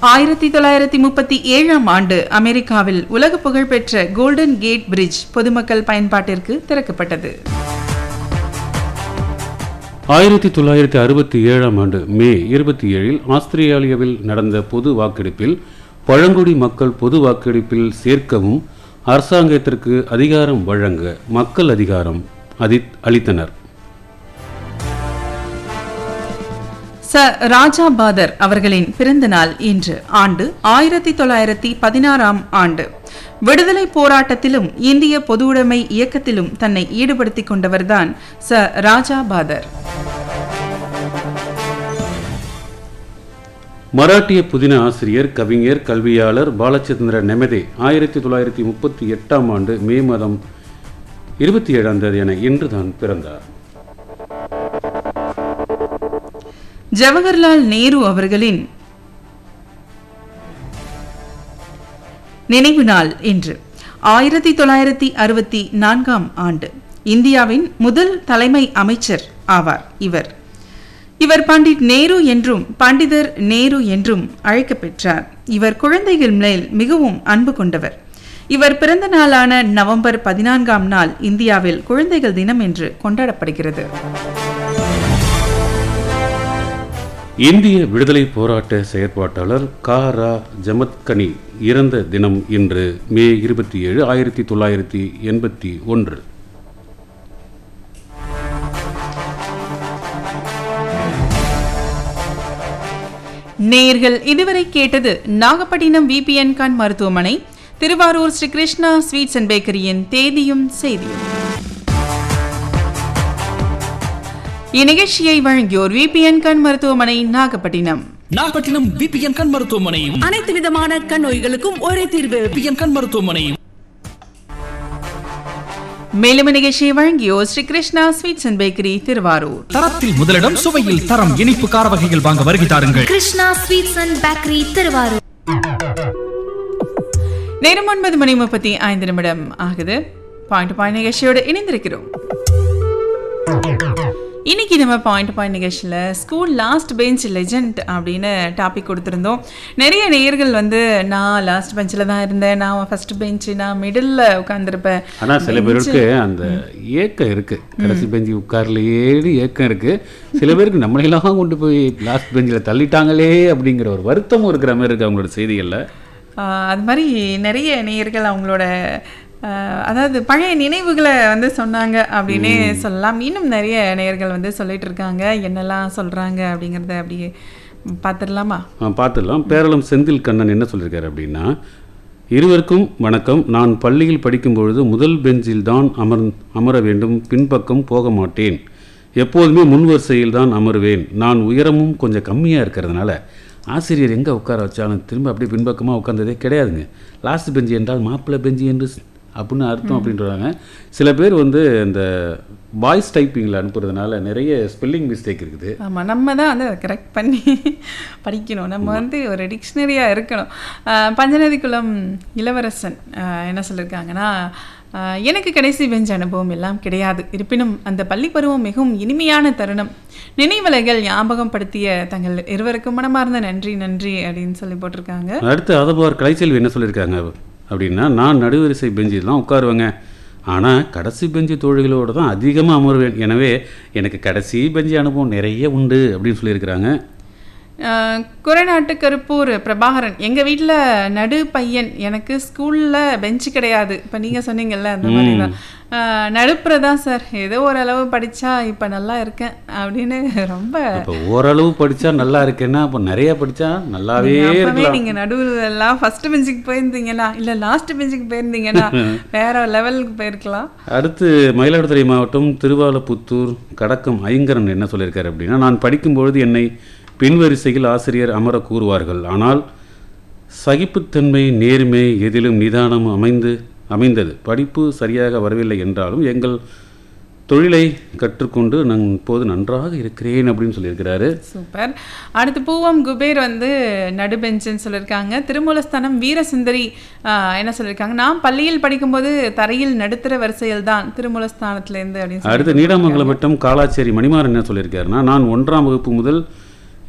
ஆயிரத்தி தொள்ளாயிரத்தி முப்பத்தி ஏழாம் ஆண்டு அமெரிக்காவில் உலக புகழ்பெற்ற கோல்டன் கேட் பிரிட்ஜ் பொதுமக்கள் பயன்பாட்டிற்கு திறக்கப்பட்டது ஆயிரத்தி தொள்ளாயிரத்தி அறுபத்தி ஏழாம் ஆண்டு மே இருபத்தி ஏழில் ஆஸ்திரேலியாவில் நடந்த பொது வாக்கெடுப்பில் பழங்குடி மக்கள் பொது வாக்கெடுப்பில் சேர்க்கவும் அரசாங்கத்திற்கு அதிகாரம் வழங்க மக்கள் அதிகாரம் அதி அளித்தனர் ச ராஜா பாதர் அவர்களின் பிறந்த நாள் இன்று ஆண்டு ஆயிரத்தி தொள்ளாயிரத்தி பதினாறாம் ஆண்டு விடுதலை போராட்டத்திலும் இந்திய பொதுவுடைமை இயக்கத்திலும் தன்னை ஈடுபடுத்திக் கொண்டவர்தான் ச ராஜா பாதர் மராட்டிய புதின ஆசிரியர் கவிஞர் கல்வியாளர் பாலச்சந்திர நெமதே ஆயிரத்தி தொள்ளாயிரத்தி முப்பத்தி எட்டாம் ஆண்டு மே மாதம் இருபத்தி ஏழாம் தேதி என இன்றுதான் பிறந்தார் ஜவஹர்லால் நேரு அவர்களின் நினைவு நாள் இன்று ஆயிரத்தி தொள்ளாயிரத்தி அறுபத்தி நான்காம் ஆண்டு இந்தியாவின் முதல் தலைமை அமைச்சர் ஆவார் இவர் இவர் பண்டிட் நேரு என்றும் பண்டிதர் நேரு என்றும் அழைக்கப்பெற்றார் இவர் குழந்தைகள் மேல் மிகவும் அன்பு கொண்டவர் இவர் பிறந்த நாளான நவம்பர் பதினான்காம் நாள் இந்தியாவில் குழந்தைகள் தினம் என்று கொண்டாடப்படுகிறது இந்திய விடுதலை போராட்ட செயற்பாட்டாளர் கா ரா ஜமத்கனி இறந்த தினம் இன்று மே இருபத்தி ஏழு ஆயிரத்தி தொள்ளாயிரத்தி எண்பத்தி ஒன்று நேயர்கள் இதுவரை கேட்டது நாகப்பட்டினம் விபிஎன் கான் மருத்துவமனை திருவாரூர் ஸ்ரீ கிருஷ்ணா ஸ்வீட்ஸ் அண்ட் பேக்கரியின் தேதியும் செய்தியும் இந்நிகழ்ச்சியை வழங்கியோர் விபிஎன் கண் மருத்துவமனை நாகப்பட்டினம் நாகப்பட்டினம் பிபிஎன் கண் மருத்துவமனை அனைத்து விதமான கண் நோய்களுக்கும் ஒரே தீர்வு பிபிஎன் கண் மருத்துவமனை மேலும் இந்நிகழ்ச்சியை வழங்கியோர் Shri Krishna sweets and bakery Tiruvarur தரத்தில் முதலிடம் சுவையில் தரம் இனிப்பு கார வகைகள் வாங்க வருகை தாருங்கள் Krishna sweets and bakery Tiruvarur நேரம் ஒன்பது மணி முப்பத்தி ஐந்து நிமிடம் ஆகுது பாயிண்ட் பாயிண்ட் நிகழ்ச்சியோடு இணைந்திருக்கிறோம் இன்னைக்கு நம்ம பாயிண்ட் பாயிண்ட் நிகழ்ச்சியில் ஸ்கூல் லாஸ்ட் பெஞ்ச் லெஜண்ட் அப்படின்னு டாபிக் கொடுத்துருந்தோம் நிறைய நேயர்கள் வந்து நான் லாஸ்ட் பெஞ்சில் தான் இருந்தேன் நான் ஃபர்ஸ்ட் பெஞ்சு நான் மிடில் உட்காந்துருப்பேன் ஆனா சில பேருக்கு அந்த ஏக்கம் இருக்கு கடைசி பெஞ்சு உட்கார்லையேன்னு ஏக்கம் இருக்கு சில பேருக்கு நம்மளையெல்லாம் கொண்டு போய் லாஸ்ட் பெஞ்சில் தள்ளிட்டாங்களே அப்படிங்கிற ஒரு வருத்தமும் இருக்கிற மாதிரி இருக்கு அவங்களோட செய்திகள்ல ஆஹ் அது மாதிரி நிறைய நேயர்கள் அவங்களோட ஆஹ் அதாவது பழைய நினைவுகளை வந்து சொன்னாங்க அப்படின்னே சொல்லலாம் இன்னும் நிறைய நேயர்கள் வந்து சொல்லிட்டு இருக்காங்க என்னெல்லாம் சொல்றாங்க அப்படிங்கிறத அப்படியே பார்த்துடலாமா ஆ, பார்த்துடலாம் பேரளம் செந்தில் கண்ணன் என்ன சொல்லியிருக்காரு அப்படின்னா இருவருக்கும் வணக்கம் நான் பள்ளியில் படிக்கும் பொழுது முதல் பெஞ்சில் தான் அமர் அமர வேண்டும் பின்பக்கம் போக மாட்டேன் எப்போதுமே முன் வரிசையில் தான் அமருவேன் நான் உயரமும் கொஞ்சம் கம்மியாக இருக்கிறதுனால ஆசிரியர் எங்கே உட்கார வச்சாலும் திரும்ப அப்படியே பின்பக்கமாக உட்கார்ந்ததே கிடையாதுங்க லாஸ்ட் பெஞ்சு என்றால் மாப்பிள்ளை பெஞ்சு என்று ஸ்- அப்படின்னு அர்த்தம் அப்படின்றாங்க சில பேர் வந்து இந்த வாய்ஸ் டைப்பிங்கில் அனுப்புறதுனால நிறைய ஸ்பெல்லிங் மிஸ்டேக் இருக்குது ஆமா நம்ம தான் வந்து கரெக்ட் பண்ணி படிக்கணும் நம்ம வந்து ஒரு டிக்ஷனரியாக இருக்கணும் ஆஹ் பஞ்சநதிக்குளம் இளவரசன் ஆஹ் என்ன சொல்லியிருக்காங்கன்னா ஆஹ் எனக்கு கடைசி பெஞ்ச் அனுபவம் எல்லாம் கிடையாது இருப்பினும் அந்த பள்ளி பருவம் மிகவும் இனிமையான தருணம் நினைவலைகள் ஞாபகம் படுத்திய தங்கள் இருவருக்கும் மனமார்ந்த நன்றி நன்றி அப்படின்னு சொல்லி போட்டிருக்காங்க அடுத்து அதபார் கலைச்செல்வி என்ன சொல்லியிருக்காங்க அப்படின்னா நான் நடுவரிசை பெஞ்சில் தான் உட்காருவேங்க ஆனால் கடைசி பெஞ்சு தோழிகளோடு தான் அதிகமாக அமர்வேன் எனவே எனக்கு கடைசி பெஞ்சு அனுபவம் நிறைய உண்டு அப்படின்னு சொல்லியிருக்கிறாங்க ஆஹ் குறைநாட்டு கருப்பூர் பிரபாகரன் எங்க வீட்ல நடு பையன் எனக்கு ஸ்கூல்ல பெஞ்ச் கிடையாது இப்ப நீங்க சொன்னீங்கல்ல அந்த மாதிரி தான் ஆஹ் நடுப்புற தான் சார் ஏதோ ஓரளவு படிச்சா இப்ப நல்லா இருக்கேன் அப்படின்னு ரொம்ப இப்போ ஓரளவு படித்தா நல்லா இருக்கேன்னா அப்போ நிறைய படித்தா நல்லாவே அப்பவே இருக்கலாம் நீங்க நடுவுல எல்லாம் ஃபர்ஸ்ட் பெஞ்சுக்கு போயிருந்தீங்கன்னா இல்ல லாஸ்ட் பெஞ்சுக்கு போயிருந்தீங்கன்னா வேற லெவலுக்கு போயிருக்கலாம் அடுத்து மயிலாடுதுறை மாவட்டம் திருவாலப்புத்தூர் கடக்கம் ஐங்கரன் என்ன சொல்லியிருக்காரு அப்படின்னா நான் படிக்கும்பொழுது என்னை பின்வரிசையில் ஆசிரியர் அமர கூறுவார்கள் ஆனால் சகிப்புத்தன்மை நேர்மை எதிலும் நிதானம் அமைந்து அமைந்தது படிப்பு சரியாக வரவில்லை என்றாலும் எங்கள் தொழிலை கற்றுக்கொண்டு நான் இப்போது நன்றாக இருக்கிறேன் அப்படின்னு சொல்லியிருக்கிறாரு சூப்பர் அடுத்து பூவம் குபேர் வந்து நடுபெஞ்சுன்னு சொல்லியிருக்காங்க திருமூலஸ்தானம் வீரசுந்தரி ஆஹ், என்ன சொல்லியிருக்காங்க நான் பள்ளியில் படிக்கும்போது தரையில் நடுத்தர வரிசையில் தான் திருமூலஸ்தானத்திலேருந்து அப்படின்னு சொல்லி அடுத்து நீடாமங்கலம் வட்டம் காலாச்சேரி மணிமாறன் என்ன சொல்லியிருக்காருன்னா நான் ஒன்றாம் வகுப்பு முதல்